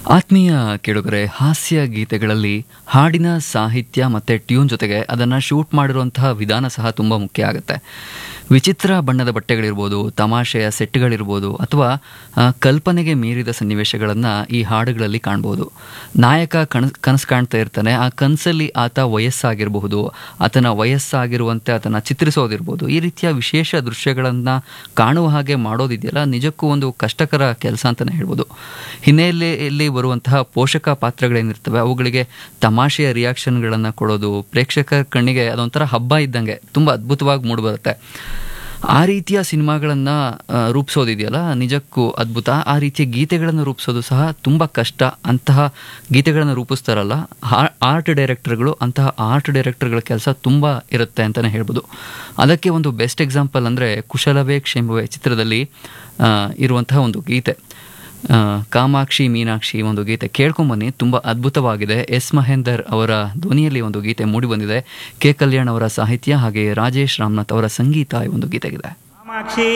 ಆತ್ಮೀಯ ಕೇಳುಗರೆ ಹಾಸ್ಯ ಗೀತೆಗಳಲ್ಲಿ ಹಾಡಿನ ಸಾಹಿತ್ಯ ಮತ್ತು ಟ್ಯೂನ್ ಜೊತೆಗೆ ಅದನ್ನು ಶೂಟ್ ಮಾಡಿರುವಂತಹ ವಿಧಾನ ಸಹ ತುಂಬ ಮುಖ್ಯ ಆಗುತ್ತೆ ವಿಚಿತ್ರ ಬಣ್ಣದ ಬಟ್ಟೆಗಳಿರ್ಬೋದು ತಮಾಷೆಯ ಸೆಟ್ಗಳಿರ್ಬೋದು ಅಥವಾ ಆ, ಕಲ್ಪನೆಗೆ ಮೀರಿದ ಸನ್ನಿವೇಶಗಳನ್ನು ಈ ಹಾಡುಗಳಲ್ಲಿ ಕಾಣ್ಬೋದು ನಾಯಕ ಕಣ ಕನಸು ಕಾಣ್ತಾ ಇರ್ತಾನೆ ಆ ಕನಸಲ್ಲಿ ಆತ ವಯಸ್ಸಾಗಿರಬಹುದು ಆತನ ವಯಸ್ಸಾಗಿರುವಂತೆ ಆತನ ಚಿತ್ರಿಸೋದಿರ್ಬೋದು ಈ ರೀತಿಯ ವಿಶೇಷ ದೃಶ್ಯಗಳನ್ನು ಕಾಣುವ ಹಾಗೆ ಮಾಡೋದಿದೆಯಲ್ಲ ನಿಜಕ್ಕೂ ಒಂದು ಕಷ್ಟಕರ ಕೆಲಸ ಅಂತಲೇ ಹೇಳ್ಬೋದು ಹಿನ್ನೆಲೆಯಲ್ಲಿ ಬರುವಂತಹ ಪೋಷಕ ಪಾತ್ರಗಳೇನಿರ್ತವೆ ಅವುಗಳಿಗೆ ತಮಾಷೆಯ ರಿಯಾಕ್ಷನ್ಗಳನ್ನು ಕೊಡೋದು ಪ್ರೇಕ್ಷಕರ ಕಣ್ಣಿಗೆ ಅದೊಂಥರ ಹಬ್ಬ ಇದ್ದಂಗೆ ತುಂಬ ಅದ್ಭುತವಾಗಿ ಮೂಡಿಬರುತ್ತೆ ಆ ರೀತಿಯ ಸಿನಿಮಾಗಳನ್ನು ರೂಪಿಸೋದಿದೆಯಲ್ಲ ನಿಜಕ್ಕೂ ಅದ್ಭುತ ಆ ರೀತಿಯ ಗೀತೆಗಳನ್ನು ರೂಪಿಸೋದು ಸಹ ತುಂಬ ಕಷ್ಟ ಅಂತಹ ಗೀತೆಗಳನ್ನು ರೂಪಿಸ್ತಾರಲ್ಲ ಆರ್ಟ್ ಡೈರೆಕ್ಟರ್ಗಳು ಅಂತಹ ಆರ್ಟ್ ಡೈರೆಕ್ಟರ್ಗಳ ಕೆಲಸ ತುಂಬ ಇರುತ್ತೆ ಅಂತಲೇ ಹೇಳ್ಬೋದು ಅದಕ್ಕೆ ಒಂದು ಬೆಸ್ಟ್ ಎಕ್ಸಾಂಪಲ್ ಅಂದರೆ ಕುಶಲವೇ ಕ್ಷೇಮವೇ ಚಿತ್ರದಲ್ಲಿ ಆ, ಇರುವಂತಹ ಒಂದು ಗೀತೆ ಆ, ಕಾಮಾಕ್ಷಿ ಮೀನಾಕ್ಷಿ ಒಂದು ಗೀತೆ ಕೇಳ್ಕೊಂಬನ್ನಿ ತುಂಬ ಅದ್ಭುತವಾಗಿದೆ ಎಸ್ ಮಹೇಂದರ್ ಅವರ ಧ್ವನಿಯಲ್ಲಿ ಒಂದು ಗೀತೆ ಮೂಡಿಬಂದಿದೆ ಕೆ ಕಲ್ಯಾಣ್ ಅವರ ಸಾಹಿತ್ಯ ಹಾಗೆ ರಾಜೇಶ್ ರಾಮನಾಥ್ ಅವರ ಸಂಗೀತ ಈ ಒಂದು ಗೀತೆಗಿದೆ ಕಾಮಾಕ್ಷಿ